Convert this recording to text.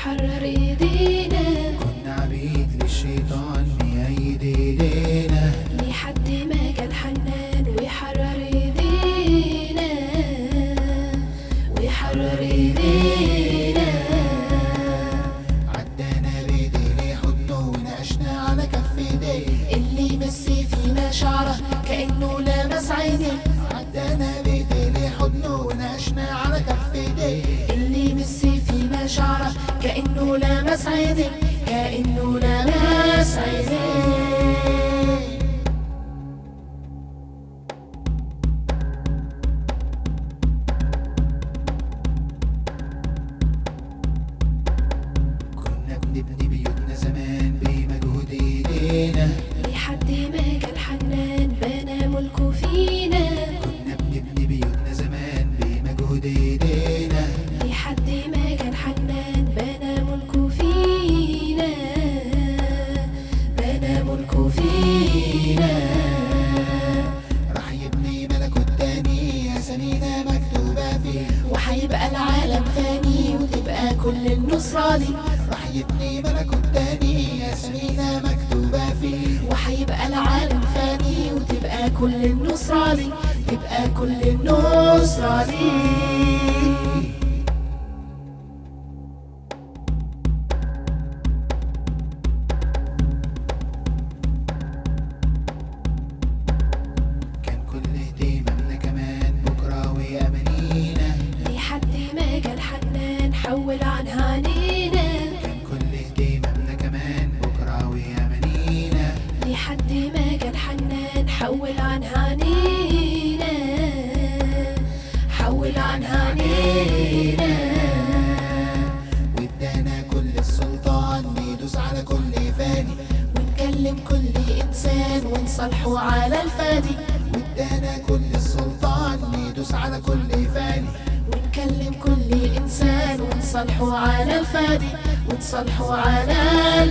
ويحرر ايدينا كنا عبيد للشيطان بأيد ايدينا لحد ما جه الحنان ويحرر ايدينا ويحرر ايدينا عدانا بايديه حضنه ونقشنا على كف ايديه اللي مسي فينا شعره كأنه لمس عينيه عدانا بايديه حضنه ونقشنا على كف ايديه اللي مسي فينا شعره كأنه لمس عينيه كأنه لمس عينيه كنا بنبني بيوتنا زمان بمجهود ايدينا لحد ما جه الحنان بنى ملكه فينا كنا بنبني بيوتنا زمان بمجهود ايدينا لحد ما جه الحنان بنى ملكه فينا بنى ملكه فينا راح يبني ملكوت تاني اسامينا مكتوبة فيه وهيبقى العالم فاني وتبقى كل النصرة دي راح يبني ملكوت تاني اسامينا مكتوبة فيه وهيبقى العالم فاني وتبقى كل النصرة دي تبقى كل النصرة دي كان كل اهتمامنا كمان بكرة وأمانينا لحد ما جه الحنان حول عنها عنينا كان كل اهتمامنا كمان بكرة وأمانينا لحد ما جه الحنان حول عنها عنينا حول عنها عنينا وادانا كل السلطان بيدوس على كل فاني ونكلم كل إنسان ونصالحه على الفادي وادانا كل السلطان بيدوس على كل فاني ونكلم كل إنسان ونصالحه على الفادي ونصالحه على